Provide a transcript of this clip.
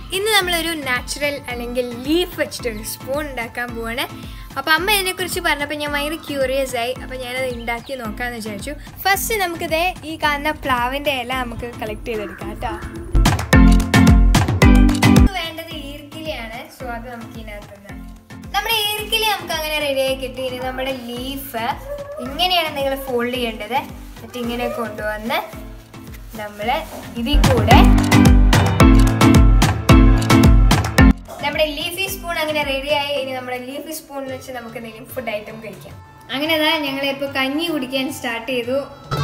ഇന്ന് നമ്മളൊരു നാച്ചുറൽ അല്ലെങ്കിൽ ലീഫ് വെച്ചിട്ടൊരു സ്പൂൺ ഉണ്ടാക്കാൻ പോവാണ് അപ്പോൾ അമ്മ ഇതിനെക്കുറിച്ച് പറഞ്ഞപ്പോൾ ഞാൻ ഭയങ്കര ക്യൂറിയസ് ആയി അപ്പോൾ ഞാനത് ഉണ്ടാക്കി നോക്കാമെന്ന് വിചാരിച്ചു ഫസ്റ്റ് നമുക്കിത് ഈ കാണുന്ന പ്ലാവിൻ്റെ ഇല നമുക്ക് കളക്ട് ചെയ്തെടുക്കാം കേട്ടോ നമുക്ക് വേണ്ടത് ഈർക്കിലിയാണ് സോ അത് നമുക്ക് ഇതിനകത്തുനിന്ന് നമ്മുടെ ഈർക്കിലി നമുക്ക് അങ്ങനെ റെഡിയായി കിട്ടി ഇനി നമ്മുടെ ലീഫ് ഇങ്ങനെയാണ് നിങ്ങൾ ഫോൾഡ് ചെയ്യേണ്ടത് എന്നിട്ട് ഇങ്ങനെ കൊണ്ടുവന്ന് നമ്മൾ ഇതിൽ കൂടെ നമ്മുടെ ലീഫി സ്പൂൺ അങ്ങനെ റെഡിയായി ഇനി നമ്മുടെ ലീഫി സ്പൂൺ വെച്ച് നമുക്ക് എന്തെങ്കിലും ഫുഡ് ഐറ്റം കഴിക്കാം അങ്ങനെ അതാ ഞങ്ങൾ ഇപ്പോൾ കഞ്ഞി കുടിക്കാൻ സ്റ്റാർട്ട് ചെയ്തു